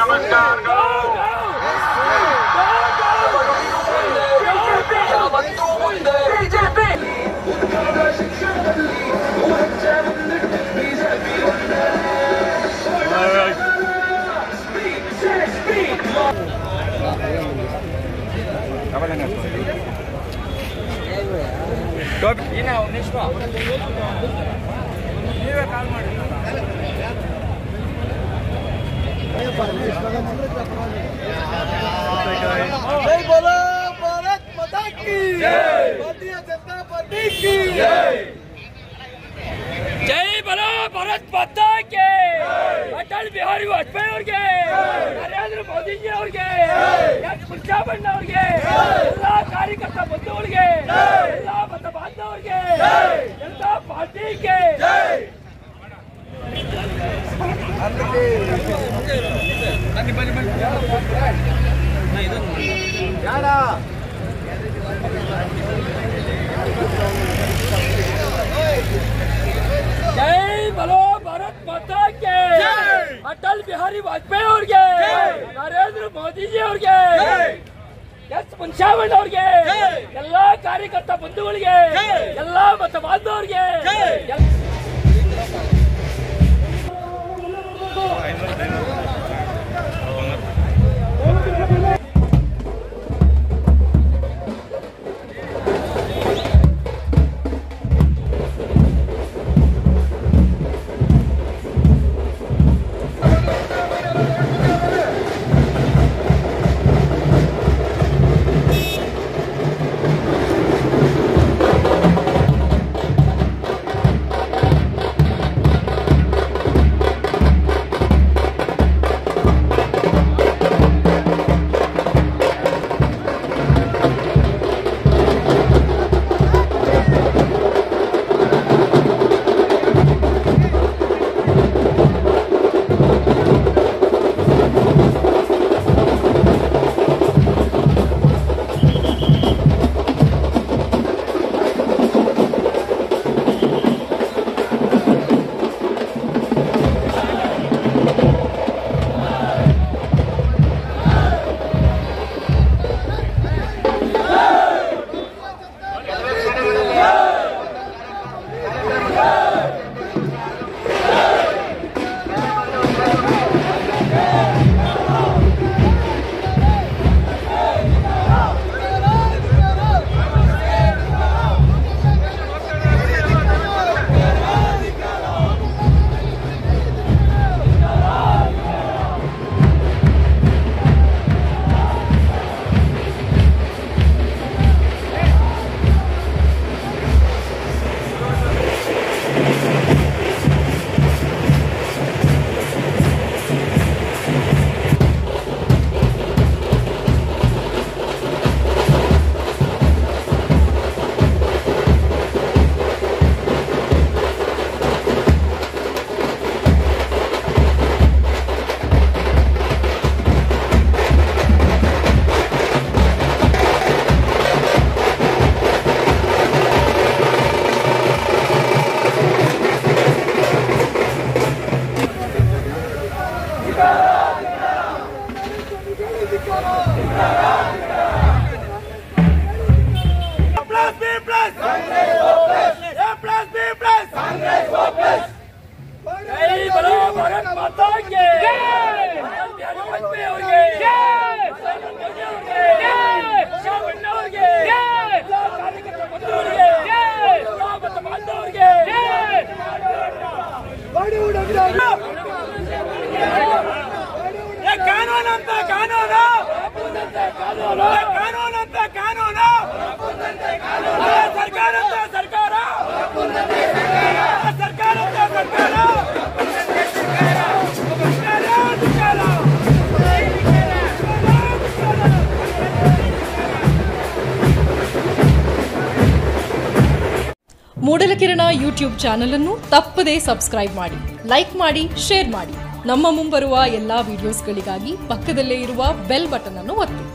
ನಮಸ್ಕಾರಗಳು ಮತ್ತು ಮುಂದೆ ಬಿಜೆಪಿ जय बोलो भारत माता की भारतीय जनता पार्टी की ಜೈ ಬಲೋ ಭಾರತ್ ಮಾತಾ ಕೆ ಅಟಲ್ ಬಿಹಾರಿ ವಾಜಪೇಯಿ ಅವ್ರಿಗೆ ನರೇಂದ್ರ ಮೋದಿಜಿ ಅವ್ರಿಗೆ ಎಸ್ ಮುರ್ಷಾಬಣ್ಣ ಅವ್ರಿಗೆ ಎಲ್ಲಾ ಕಾರ್ಯಕರ್ತ ಬಂಧುಗಳಿಗೆ ಎಲ್ಲಾ ಮತ ಬಾಂಧವರಿಗೆ ಜನತಾ ಪಾರ್ಟಿಗೆ ಜೈ ಬಲೋ ಭಾರತ್ ಮಾತಾ ಕೆ ಅಟಲ್ ಬಿಹಾರಿ ವಾಜಪೇಯಿ ಅವ್ರಿಗೆ ನರೇಂದ್ರ ಮೋದಿಜಿ ಅವ್ರಿಗೆ ಎಸ್ ಮುನ್ಷಾವಣ್ಣ ಅವ್ರಿಗೆ ಎಲ್ಲಾ ಕಾರ್ಯಕರ್ತ ಬಂಧುಗಳಿಗೆ ಎಲ್ಲಾ ಮತ ಬಾಂಧವರಿಗೆ ಎಲ್- ಜೈ ಬಲೋ ಭಾರತ್ ಮಾತಾ ಕೆ ಅಟಲ್ ಬಿಹಾರಿ ವಾಜಪೇಯಿ ಅವ್ರಿಗೆ ನರೇಂದ್ರ ಮೋದಿ ಅವ್ರಿಗೆ ಮುರ್ಷಾಬಣ್ಣ ಅವ್ರಿಗೆ ಎಲ್ಲಾ ಕಾರ್ಯಕರ್ತ ಬಂಧುಗಳಿಗೆ ಎಲ್ಲಾ ಮತ ಬಾಂಧವರಿಗೆ ಕಾನೂನು ಅಂತ ಕಾನೂನು ಕಾನೂನು ಅಂತ ಕಾನೂನು ಸರ್ಕಾರ ಅಂತ ಸರ್ಕಾರ ಸರ್ಕಾರ ಅಂತ ಸರ್ಕಾರ ಧಿಕ್ಕಾರ, ಮೂಡಲಕಿರಣ ಯೂಟ್ಯೂಬ್ ಚಾನಲ್ ಅನ್ನು ತಪ್ಪದೇ ಸಬ್ಸ್ಕ್ರೈಬ್ ಮಾಡಿ ಲೈಕ್ ಮಾಡಿ ಶೇರ್ ಮಾಡಿ ನಮ್ಮ ಮುಂಬರುವ ಎಲ್ಲಾ ವಿಡಿಯೋಸ್ಗಳಿಗಾಗಿ ಪಕ್ಕದಲ್ಲೇ ಇರುವ ಬೆಲ್ ಬಟನ್ ಅನ್ನು ಒತ್ತಿ